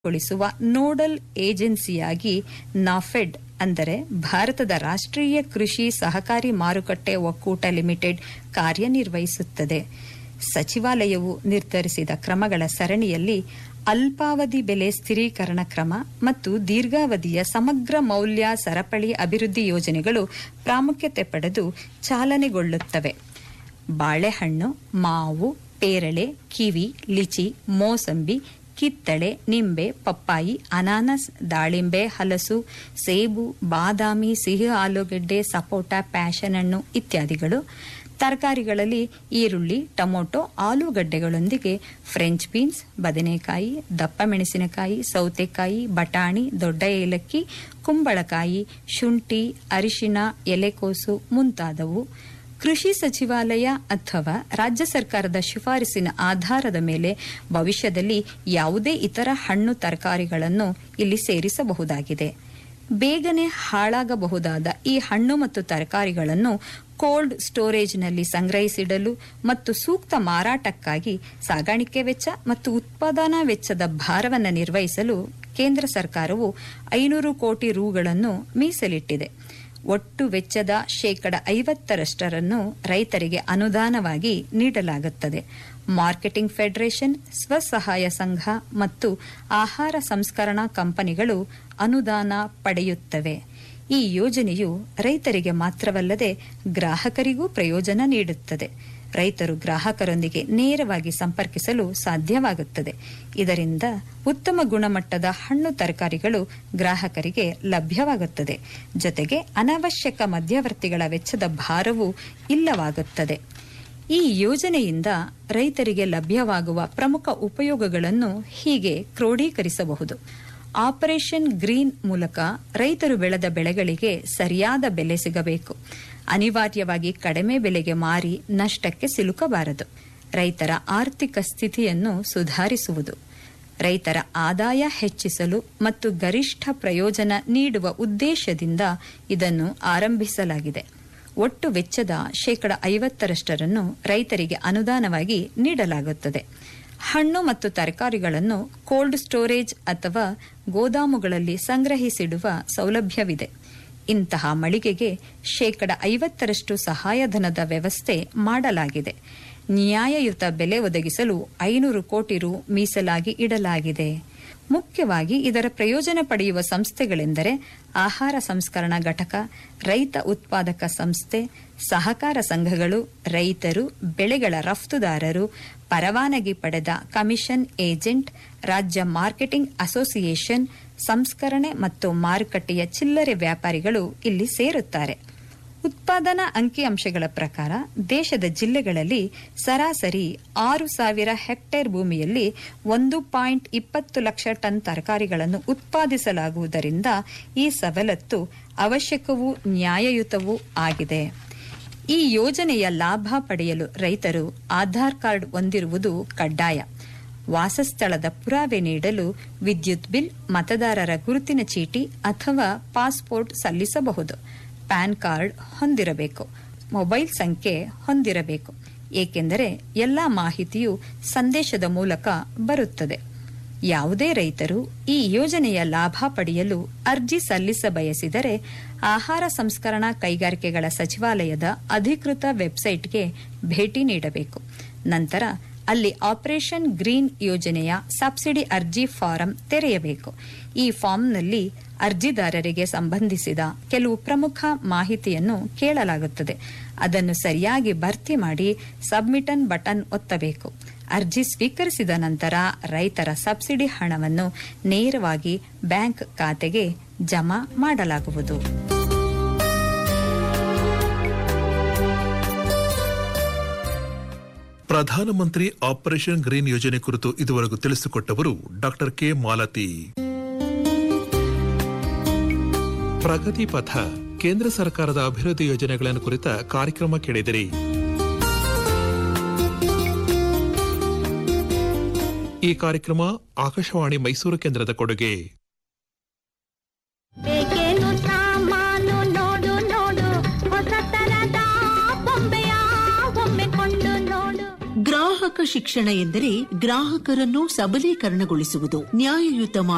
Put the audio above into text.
ಗೊಳಿಸುವ ನೋಡಲ್ ಏಜೆನ್ಸಿಯಾಗಿ ನಾಫೆಡ್ ಅಂದರೆ ಭಾರತದ ರಾಷ್ಟ್ರೀಯ ಕೃಷಿ ಸಹಕಾರಿ ಮಾರುಕಟ್ಟೆ ಒಕ್ಕೂಟ ಲಿಮಿಟೆಡ್ ಕಾರ್ಯನಿರ್ವಹಿಸುತ್ತದೆ ಸಚಿವಾಲಯವು ನಿರ್ಧರಿಸಿದ ಕ್ರಮಗಳ ಸರಣಿಯಲ್ಲಿ ಅಲ್ಪಾವಧಿ ಬೆಲೆ ಸ್ಥಿರೀಕರಣ ಕ್ರಮ ಮತ್ತು ದೀರ್ಘಾವಧಿಯ ಸಮಗ್ರ ಮೌಲ್ಯ ಸರಪಳಿ ಅಭಿವೃದ್ಧಿ ಯೋಜನೆಗಳು ಪ್ರಾಮುಖ್ಯತೆ ಪಡೆದು ಚಾಲನೆಗೊಳ್ಳುತ್ತವೆ ಬಾಳೆಹಣ್ಣು ಮಾವು ಪೇರಳೆ ಕಿವಿ ಲಿಚಿ ಮೋಸಂಬಿ ಕಿತ್ತಳೆ ನಿಂಬೆ ಪಪ್ಪಾಯಿ ಅನಾನಸ್ ದಾಳಿಂಬೆ ಹಲಸು ಸೇಬು ಬಾದಾಮಿ ಸಿಹಿ ಆಲೂಗೆಡ್ಡೆ ಸಪೋಟ ಪ್ಯಾಷನ್ ಹಣ್ಣು ಇತ್ಯಾದಿಗಳು ತರಕಾರಿಗಳಲ್ಲಿ ಈರುಳ್ಳಿ ಟೊಮೊಟೊ ಆಲೂಗಡ್ಡೆಗಳೊಂದಿಗೆ ಫ್ರೆಂಚ್ ಬೀನ್ಸ್ ಬದನೆಕಾಯಿ ದಪ್ಪ ಮೆಣಸಿನಕಾಯಿ ಸೌತೆಕಾಯಿ ಬಟಾಣಿ ದೊಡ್ಡ ಏಲಕ್ಕಿ ಕುಂಬಳಕಾಯಿ ಶುಂಠಿ ಅರಿಶಿನ ಎಲೆಕೋಸು ಮುಂತಾದವು ಕೃಷಿ ಸಚಿವಾಲಯ ಅಥವಾ ರಾಜ್ಯ ಸರ್ಕಾರದ ಶಿಫಾರಸಿನ ಆಧಾರದ ಮೇಲೆ ಭವಿಷ್ಯದಲ್ಲಿ ಯಾವುದೇ ಇತರ ಹಣ್ಣು ತರಕಾರಿಗಳನ್ನು ಇಲ್ಲಿ ಸೇರಿಸಬಹುದಾಗಿದೆ ಬೇಗನೆ ಹಾಳಾಗಬಹುದಾದ ಈ ಹಣ್ಣು ಮತ್ತು ತರಕಾರಿಗಳನ್ನು ಕೋಲ್ಡ್ ಸ್ಟೋರೇಜ್ನಲ್ಲಿ ಸಂಗ್ರಹಿಸಿಡಲು ಮತ್ತು ಸೂಕ್ತ ಮಾರಾಟಕ್ಕಾಗಿ ಸಾಗಾಣಿಕೆ ವೆಚ್ಚ ಮತ್ತು ಉತ್ಪಾದನಾ ವೆಚ್ಚದ ಭಾರವನ್ನು ನಿರ್ವಹಿಸಲು ಕೇಂದ್ರ ಸರ್ಕಾರವು ಐನೂರು ಕೋಟಿ ರೂಗಳನ್ನು ಮೀಸಲಿಟ್ಟಿದೆ ಒಟ್ಟು ವೆಚ್ಚದ ಶೇಕಡ ಐವತ್ತರಷ್ಟರನ್ನು ರೈತರಿಗೆ ಅನುದಾನವಾಗಿ ನೀಡಲಾಗುತ್ತದೆ ಮಾರ್ಕೆಟಿಂಗ್ ಫೆಡರೇಷನ್ ಸ್ವಸಹಾಯ ಸಂಘ ಮತ್ತು ಆಹಾರ ಸಂಸ್ಕರಣಾ ಕಂಪನಿಗಳು ಅನುದಾನ ಪಡೆಯುತ್ತವೆ ಈ ಯೋಜನೆಯು ರೈತರಿಗೆ ಮಾತ್ರವಲ್ಲದೆ ಗ್ರಾಹಕರಿಗೂ ಪ್ರಯೋಜನ ನೀಡುತ್ತದೆ ರೈತರು ಗ್ರಾಹಕರೊಂದಿಗೆ ನೇರವಾಗಿ ಸಂಪರ್ಕಿಸಲು ಸಾಧ್ಯವಾಗುತ್ತದೆ ಇದರಿಂದ ಉತ್ತಮ ಗುಣಮಟ್ಟದ ಹಣ್ಣು ತರಕಾರಿಗಳು ಗ್ರಾಹಕರಿಗೆ ಲಭ್ಯವಾಗುತ್ತದೆ ಜೊತೆಗೆ ಅನಾವಶ್ಯಕ ಮಧ್ಯವರ್ತಿಗಳ ವೆಚ್ಚದ ಭಾರವೂ ಇಲ್ಲವಾಗುತ್ತದೆ ಈ ಯೋಜನೆಯಿಂದ ರೈತರಿಗೆ ಲಭ್ಯವಾಗುವ ಪ್ರಮುಖ ಉಪಯೋಗಗಳನ್ನು ಹೀಗೆ ಕ್ರೋಢೀಕರಿಸಬಹುದು ಆಪರೇಷನ್ ಗ್ರೀನ್ ಮೂಲಕ ರೈತರು ಬೆಳೆದ ಬೆಳೆಗಳಿಗೆ ಸರಿಯಾದ ಬೆಲೆ ಸಿಗಬೇಕು ಅನಿವಾರ್ಯವಾಗಿ ಕಡಿಮೆ ಬೆಲೆಗೆ ಮಾರಿ ನಷ್ಟಕ್ಕೆ ಸಿಲುಕಬಾರದು ರೈತರ ಆರ್ಥಿಕ ಸ್ಥಿತಿಯನ್ನು ಸುಧಾರಿಸುವುದು ರೈತರ ಆದಾಯ ಹೆಚ್ಚಿಸಲು ಮತ್ತು ಗರಿಷ್ಠ ಪ್ರಯೋಜನ ನೀಡುವ ಉದ್ದೇಶದಿಂದ ಇದನ್ನು ಆರಂಭಿಸಲಾಗಿದೆ ಒಟ್ಟು ವೆಚ್ಚದ ಶೇಕಡ ಐವತ್ತರಷ್ಟರನ್ನು ರೈತರಿಗೆ ಅನುದಾನವಾಗಿ ನೀಡಲಾಗುತ್ತದೆ ಹಣ್ಣು ಮತ್ತು ತರಕಾರಿಗಳನ್ನು ಕೋಲ್ಡ್ ಸ್ಟೋರೇಜ್ ಅಥವಾ ಗೋದಾಮುಗಳಲ್ಲಿ ಸಂಗ್ರಹಿಸಿಡುವ ಸೌಲಭ್ಯವಿದೆ ಇಂತಹ ಮಳಿಗೆಗೆ ಶೇಕಡ ಐವತ್ತರಷ್ಟು ಸಹಾಯಧನದ ವ್ಯವಸ್ಥೆ ಮಾಡಲಾಗಿದೆ ನ್ಯಾಯಯುತ ಬೆಲೆ ಒದಗಿಸಲು ಐನೂರು ಕೋಟಿ ರು ಮೀಸಲಾಗಿ ಇಡಲಾಗಿದೆ ಮುಖ್ಯವಾಗಿ ಇದರ ಪ್ರಯೋಜನ ಪಡೆಯುವ ಸಂಸ್ಥೆಗಳೆಂದರೆ ಆಹಾರ ಸಂಸ್ಕರಣಾ ಘಟಕ ರೈತ ಉತ್ಪಾದಕ ಸಂಸ್ಥೆ ಸಹಕಾರ ಸಂಘಗಳು ರೈತರು ಬೆಳೆಗಳ ರಫ್ತುದಾರರು ಪರವಾನಗಿ ಪಡೆದ ಕಮಿಷನ್ ಏಜೆಂಟ್ ರಾಜ್ಯ ಮಾರ್ಕೆಟಿಂಗ್ ಅಸೋಸಿಯೇಷನ್ ಸಂಸ್ಕರಣೆ ಮತ್ತು ಮಾರುಕಟ್ಟೆಯ ಚಿಲ್ಲರೆ ವ್ಯಾಪಾರಿಗಳು ಇಲ್ಲಿ ಸೇರುತ್ತಾರೆ ಉತ್ಪಾದನಾ ಅಂಕಿಅಂಶಗಳ ಪ್ರಕಾರ ದೇಶದ ಜಿಲ್ಲೆಗಳಲ್ಲಿ ಸರಾಸರಿ ಆರು ಸಾವಿರ ಹೆಕ್ಟೇರ್ ಭೂಮಿಯಲ್ಲಿ ಒಂದು ಪಾಯಿಂಟ್ ಇಪ್ಪತ್ತು ಲಕ್ಷ ಟನ್ ತರಕಾರಿಗಳನ್ನು ಉತ್ಪಾದಿಸಲಾಗುವುದರಿಂದ ಈ ಸವಲತ್ತು ಅವಶ್ಯಕವೂ ನ್ಯಾಯಯುತವೂ ಆಗಿದೆ ಈ ಯೋಜನೆಯ ಲಾಭ ಪಡೆಯಲು ರೈತರು ಆಧಾರ್ ಕಾರ್ಡ್ ಹೊಂದಿರುವುದು ಕಡ್ಡಾಯ ವಾಸಸ್ಥಳದ ಪುರಾವೆ ನೀಡಲು ವಿದ್ಯುತ್ ಬಿಲ್ ಮತದಾರರ ಗುರುತಿನ ಚೀಟಿ ಅಥವಾ ಪಾಸ್ಪೋರ್ಟ್ ಸಲ್ಲಿಸಬಹುದು ಪ್ಯಾನ್ ಕಾರ್ಡ್ ಹೊಂದಿರಬೇಕು ಮೊಬೈಲ್ ಸಂಖ್ಯೆ ಹೊಂದಿರಬೇಕು ಏಕೆಂದರೆ ಎಲ್ಲಾ ಮಾಹಿತಿಯು ಸಂದೇಶದ ಮೂಲಕ ಬರುತ್ತದೆ ಯಾವುದೇ ರೈತರು ಈ ಯೋಜನೆಯ ಲಾಭ ಪಡೆಯಲು ಅರ್ಜಿ ಸಲ್ಲಿಸ ಬಯಸಿದರೆ ಆಹಾರ ಸಂಸ್ಕರಣಾ ಕೈಗಾರಿಕೆಗಳ ಸಚಿವಾಲಯದ ಅಧಿಕೃತ ವೆಬ್ಸೈಟ್ಗೆ ಭೇಟಿ ನೀಡಬೇಕು ನಂತರ ಅಲ್ಲಿ ಆಪರೇಷನ್ ಗ್ರೀನ್ ಯೋಜನೆಯ ಸಬ್ಸಿಡಿ ಅರ್ಜಿ ಫಾರಂ ತೆರೆಯಬೇಕು ಈ ಫಾರ್ಮ್ನಲ್ಲಿ ಅರ್ಜಿದಾರರಿಗೆ ಸಂಬಂಧಿಸಿದ ಕೆಲವು ಪ್ರಮುಖ ಮಾಹಿತಿಯನ್ನು ಕೇಳಲಾಗುತ್ತದೆ ಅದನ್ನು ಸರಿಯಾಗಿ ಭರ್ತಿ ಮಾಡಿ ಸಬ್ಮಿಟನ್ ಬಟನ್ ಒತ್ತಬೇಕು ಅರ್ಜಿ ಸ್ವೀಕರಿಸಿದ ನಂತರ ರೈತರ ಸಬ್ಸಿಡಿ ಹಣವನ್ನು ನೇರವಾಗಿ ಬ್ಯಾಂಕ್ ಖಾತೆಗೆ ಜಮಾ ಮಾಡಲಾಗುವುದು ಪ್ರಧಾನಮಂತ್ರಿ ಆಪರೇಷನ್ ಗ್ರೀನ್ ಯೋಜನೆ ಕುರಿತು ಇದುವರೆಗೂ ತಿಳಿಸಿಕೊಟ್ಟವರು ಡಾಕ್ಟರ್ ಕೆ ಮಾಲತಿ ಪ್ರಗತಿ ಪಥ ಕೇಂದ್ರ ಸರ್ಕಾರದ ಅಭಿವೃದ್ಧಿ ಯೋಜನೆಗಳನ್ನು ಕುರಿತ ಕಾರ್ಯಕ್ರಮ ಕೇಳಿದಿರಿ ಈ ಕಾರ್ಯಕ್ರಮ ಆಕಾಶವಾಣಿ ಮೈಸೂರು ಕೇಂದ್ರದ ಕೊಡುಗೆ ಬೇಕೇನು ಸಾಮಾನು ನೋಡು ನೋಡು ಹೊಸ ತರದ ಬೊಂಬೆಯ ಒಮ್ಮೆ ಕೊಂಡು ನೋಡು ಗ್ರಾಹಕ ಶಿಕ್ಷಣ ಎಂದರೆ ಗ್ರಾಹಕರನ್ನು ಸಬಲೀಕರಣಗೊಳಿಸುವುದು ನ್ಯಾಯಯುತ